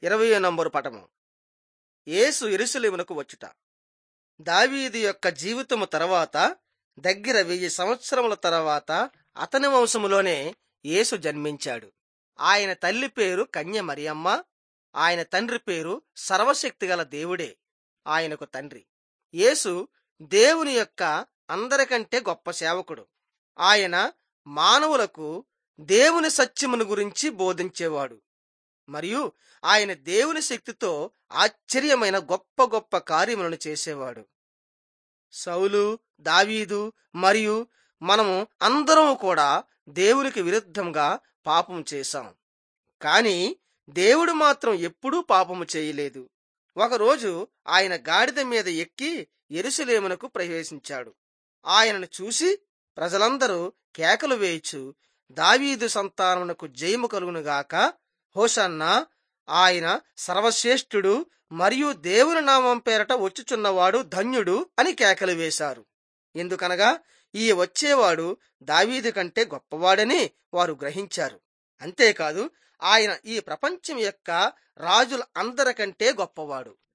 ఇరవై నంబరు పటము యేసు ఎరుసలేమునకు వచ్చుట దావీదు యొక్క జీవితము తర్వాత దగ్గర వెయ్యి సంవత్సరముల తర్వాత అతని వంశములోనే యేసు జన్మించాడు ఆయన తల్లి పేరు కన్య మరియమ్మ ఆయన తండ్రి పేరు సర్వశక్తిగల దేవుడే ఆయనకు తండ్రి యేసు దేవుని యొక్క అందరికంటే గొప్ప సేవకుడు ఆయన మానవులకు దేవుని సత్యమును గురించి బోధించేవాడు మరియు ఆయన దేవుని శక్తితో ఆశ్చర్యమైన గొప్ప గొప్ప కార్యములను చేసేవాడు సౌలు దావీదు మరియు మనము అందరం కూడా దేవునికి విరుద్ధంగా పాపం చేశాం కానీ దేవుడు మాత్రం ఎప్పుడూ పాపము చేయలేదు ఒకరోజు ఆయన గాడిద మీద ఎక్కి ఎరుసలేమునకు ప్రవేశించాడు ఆయనను చూసి ప్రజలందరూ కేకలు వేయచు దావీదు సంతానమునకు జయము కలుగునుగాక హోషన్నా ఆయన సర్వశ్రేష్ఠుడు మరియు దేవుని నామం పేరట వచ్చుచున్నవాడు ధన్యుడు అని కేకలు వేశారు ఎందుకనగా ఈ వచ్చేవాడు దావీదు కంటే గొప్పవాడని వారు గ్రహించారు అంతేకాదు ఆయన ఈ ప్రపంచం యొక్క రాజుల అందరికంటే గొప్పవాడు